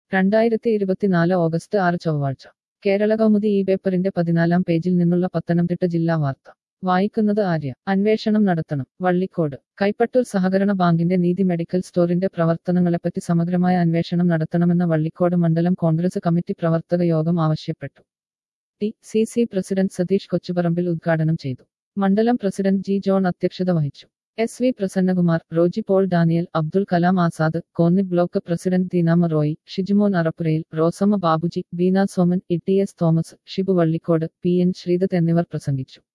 രണ്ടായിരത്തി ഇരുപത്തിനാല് ഓഗസ്റ്റ് ആറ് ചൊവ്വാഴ്ച കേരള കൗമുദി ഈ പേപ്പറിന്റെ പതിനാലാം പേജിൽ നിന്നുള്ള പത്തനംതിട്ട ജില്ലാ വാർത്ത വായിക്കുന്നത് ആര്യ അന്വേഷണം നടത്തണം വള്ളിക്കോട് കൈപ്പട്ടൂർ സഹകരണ ബാങ്കിന്റെ നീതി മെഡിക്കൽ സ്റ്റോറിന്റെ പ്രവർത്തനങ്ങളെപ്പറ്റി സമഗ്രമായ അന്വേഷണം നടത്തണമെന്ന വള്ളിക്കോട് മണ്ഡലം കോൺഗ്രസ് കമ്മിറ്റി പ്രവർത്തക യോഗം ആവശ്യപ്പെട്ടു T C C president Satheesh Kochuparambil ഉദ്ഘാടനം ചെയ്തു മണ്ഡലം പ്രസിഡന്റ് ജി ജോൺ അധ്യക്ഷത വഹിച്ചു S V Prasannakumar Roji Paul Daniel Abdul Kalam Azad Konni block president Deenamma Roy Shijumon Arappurayil Rosamma Babuji Beena Soman E T S Thomas Shibu Vallikode P N Sreedath എന്നിവർ പ്രസംഗിച്ചു